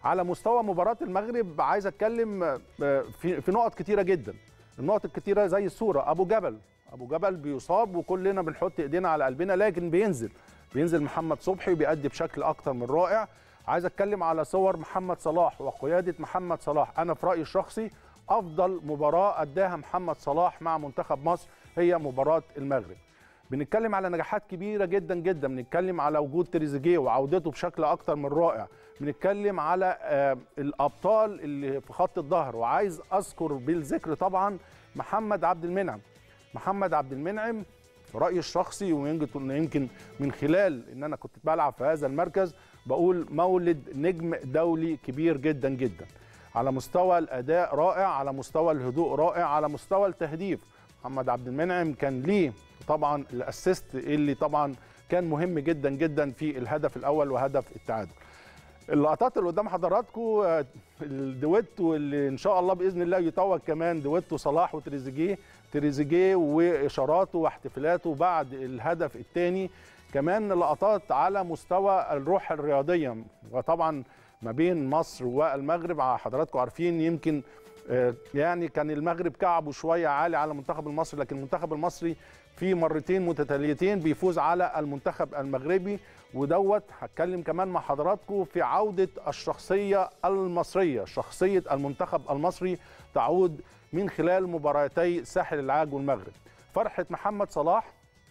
على مستوى مباراه المغرب عايز اتكلم آه، في في نقط كتيره جدا النقط الكتيره زي الصوره ابو جبل ابو جبل بيصاب وكلنا بنحط ايدينا على قلبنا لكن بينزل بينزل محمد صبحي بيأدي بشكل اكتر من رائع عايز اتكلم على صور محمد صلاح وقياده محمد صلاح انا في رايي الشخصي افضل مباراه اداها محمد صلاح مع منتخب مصر هي مباراه المغرب بنتكلم على نجاحات كبيره جدا جدا بنتكلم على وجود تريزيجيه وعودته بشكل اكتر من رائع بنتكلم على آه، الابطال اللي في خط الظهر وعايز اذكر بالذكر طبعا محمد عبد المنعم محمد عبد المنعم في رايي الشخصي ويمكن يمكن من خلال ان انا كنت بلعب في هذا المركز بقول مولد نجم دولي كبير جدا جدا على مستوى الاداء رائع على مستوى الهدوء رائع على مستوى التهديف محمد عبد المنعم كان ليه طبعا الاسيست اللي طبعا كان مهم جدا جدا في الهدف الاول وهدف التعادل اللقطات اللي قدام حضراتكم آه، الدويتو اللي ان شاء الله باذن الله يتوج كمان دويتو صلاح وتريزيجيه تريزيجيه واشاراته واحتفالاته بعد الهدف الثاني كمان لقطات على مستوى الروح الرياضيه وطبعا ما بين مصر والمغرب حضراتكم عارفين يمكن آه، يعني كان المغرب كعبه شويه عالي على المنتخب المصري لكن المنتخب المصري في مرتين متتاليتين بيفوز على المنتخب المغربي ودوت هتكلم كمان مع حضراتكم في عوده الشخصيه المصريه شخصيه المنتخب المصري تعود من خلال مباراتي ساحل العاج والمغرب فرحه محمد صلاح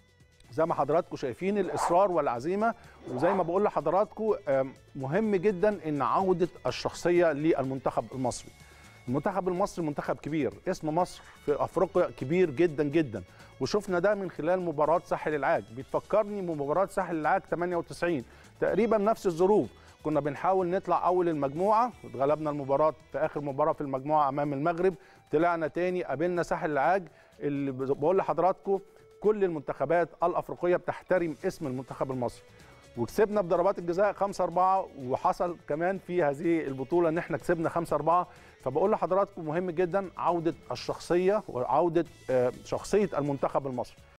زي ما حضراتكم شايفين الاصرار والعزيمه وزي ما بقول لحضراتكم آم، مهم جدا ان عوده الشخصيه للمنتخب المصري المنتخب المصري منتخب كبير اسم مصر في افريقيا كبير جدا جدا وشفنا ده من خلال مباراه ساحل العاج بتفكرني بمباراه ساحل العاج 98 تقريبا نفس الظروف كنا بنحاول نطلع اول المجموعه اتغلبنا المباراه في اخر مباراه في المجموعه امام المغرب طلعنا تاني قابلنا ساحل العاج اللي بقول لحضراتكم كل المنتخبات الافريقيه بتحترم اسم المنتخب المصري وكسبنا بضربات الجزاء 5 4 وحصل كمان في هذه البطوله ان احنا كسبنا 5 4 فبقول لحضراتكم مهم جدا عوده الشخصيه وعوده آه، شخصيه المنتخب المصري